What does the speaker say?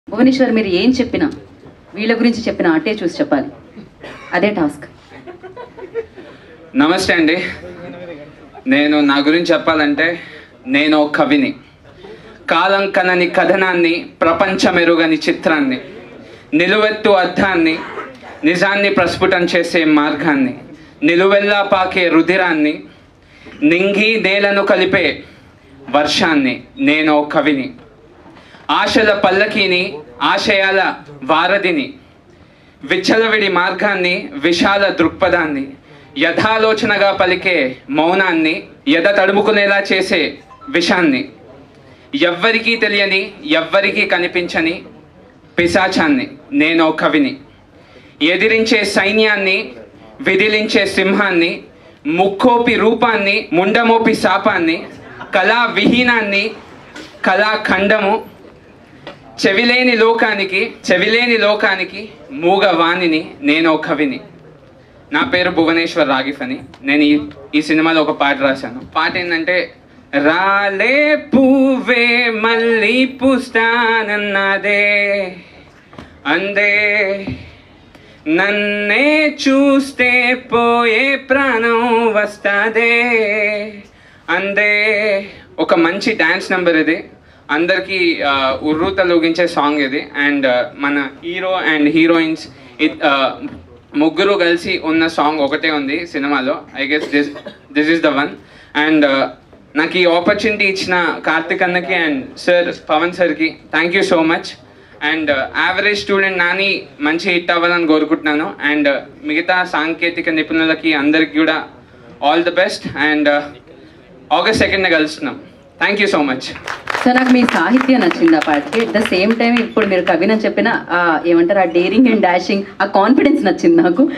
భువనేశ్వర్ మీరు ఏం చెప్పినా వీళ్ళ గురించి చెప్పినా అటే చూసి చెప్పాలి అదే టాస్క్ నమస్తే అండి నేను నా గురించి చెప్పాలంటే నేను ఒక కవిని కాలం కనని కథనాన్ని ప్రపంచమెరుగని చిత్రాన్ని నిలువెత్తు అర్థాన్ని నిజాన్ని ప్రస్ఫుటం చేసే మార్గాన్ని నిలువెల్లా పాకే రుధిరాన్ని నింగి నేలను కలిపే వర్షాన్ని నేను ఒక కవిని ఆశల పల్లకీని ఆశయాల వారధిని విచ్చలవిడి మార్గాన్ని విశాల దృక్పథాన్ని యథాలోచనగా పలికే మౌనాన్ని ఎద తడుముకునేలా చేసే విషాన్ని ఎవ్వరికీ తెలియని ఎవ్వరికీ కనిపించని పిశాచాన్ని నేను ఒక కవిని ఎదిరించే సైన్యాన్ని విదిలించే సింహాన్ని ముక్కోపి రూపాన్ని ముండమోపి శాపాన్ని కళా విహీనాన్ని కళాఖండము చెవిలేని లోకానికి చెవిలేని లోకానికి మూగ వాణిని నేను ఒక కవిని నా పేరు భువనేశ్వర్ రాగిఫ్ అని నేను ఈ ఈ సినిమాలో ఒక పాట రాశాను పాట ఏంటంటే రాలే పువ్వే మళ్ళీ పుస్తానన్నదే అందే నన్నే చూస్తే పోయే ప్రాణం వస్తాదే అందే ఒక మంచి డ్యాన్స్ నెంబర్ ఇది అందరికీ ఆ, ఉర్రూత లోగించే సాంగ్ ఇది అండ్ మన హీరో అండ్ హీరోయిన్స్ ముగ్గురు కలిసి ఉన్న సాంగ్ ఒకటే ఉంది సినిమాలో I guess this this is the one and నాకు ఈ ఆపర్చునిటీ ఇచ్చిన కార్తిక్ అన్నకి అండ్ సార్ పవన్ సార్కి thank you so much and average student Nani మంచి హిట్ అవ్వాలని కోరుకుంటున్నాను అండ్ మిగతా సాంకేతిక నిపుణులకి అందరికి కూడా all the best and August సెకండ్న కలుస్తున్నాం thank you so much so నాకు మీ సాహిత్యం నచ్చింది ఆ పాటకి అట్ ద సేమ్ టైం ఇప్పుడు మీరు కవిని చెప్పిన ఆ ఏమంటారు ఆ డేరింగ్ అండ్ డాషింగ్ ఆ కాన్ఫిడెన్స్ నచ్చింది నాకు